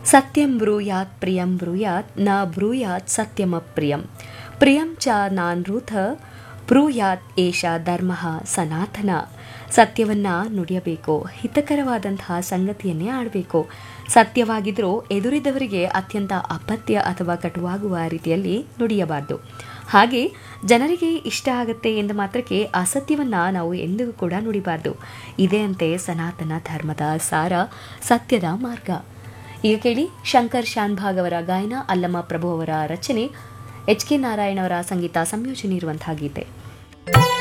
ಸತ್ಯಂ ಬ್ರೂಯಾತ್ ಪ್ರಿಯಂ ಬ್ರೂಯಾತ್ ನ ಬ್ರೂಯಾತ್ ಸತ್ಯಮಪ್ರಿಯಂ ಪ್ರಿಯಂ ಚ ನಾನೃಥ ಬ್ರೂಯಾತ್ ಏಷ ಧರ್ಮ ಸನಾತನ ಸತ್ಯವನ್ನ ನುಡಿಯಬೇಕು ಹಿತಕರವಾದಂತಹ ಸಂಗತಿಯನ್ನೇ ಆಡಬೇಕು ಸತ್ಯವಾಗಿದ್ರೂ ಎದುರಿದವರಿಗೆ ಅತ್ಯಂತ ಅಪತ್ಯ ಅಥವಾ ಕಟುವಾಗುವ ರೀತಿಯಲ್ಲಿ ನುಡಿಯಬಾರದು ಹಾಗೆ ಜನರಿಗೆ ಇಷ್ಟ ಆಗುತ್ತೆ ಎಂದ ಮಾತ್ರಕ್ಕೆ ಅಸತ್ಯವನ್ನ ನಾವು ಎಂದಿಗೂ ಕೂಡ ನುಡಿಬಾರ್ದು ಇದೇ ಅಂತೆ ಸನಾತನ ಧರ್ಮದ ಸಾರ ಸತ್ಯದ ಮಾರ್ಗ ಈಗ ಕೇಳಿ ಶಂಕರ್ ಶಾನ್ಭಾಗ್ ಅವರ ಗಾಯನ ಅಲ್ಲಮ್ಮ ಪ್ರಭು ಅವರ ರಚನೆ ಎಚ್ ಕೆ ನಾರಾಯಣ ಅವರ ಸಂಗೀತ ಸಂಯೋಜನೆ ಇರುವಂತಹ ಗೀತೆ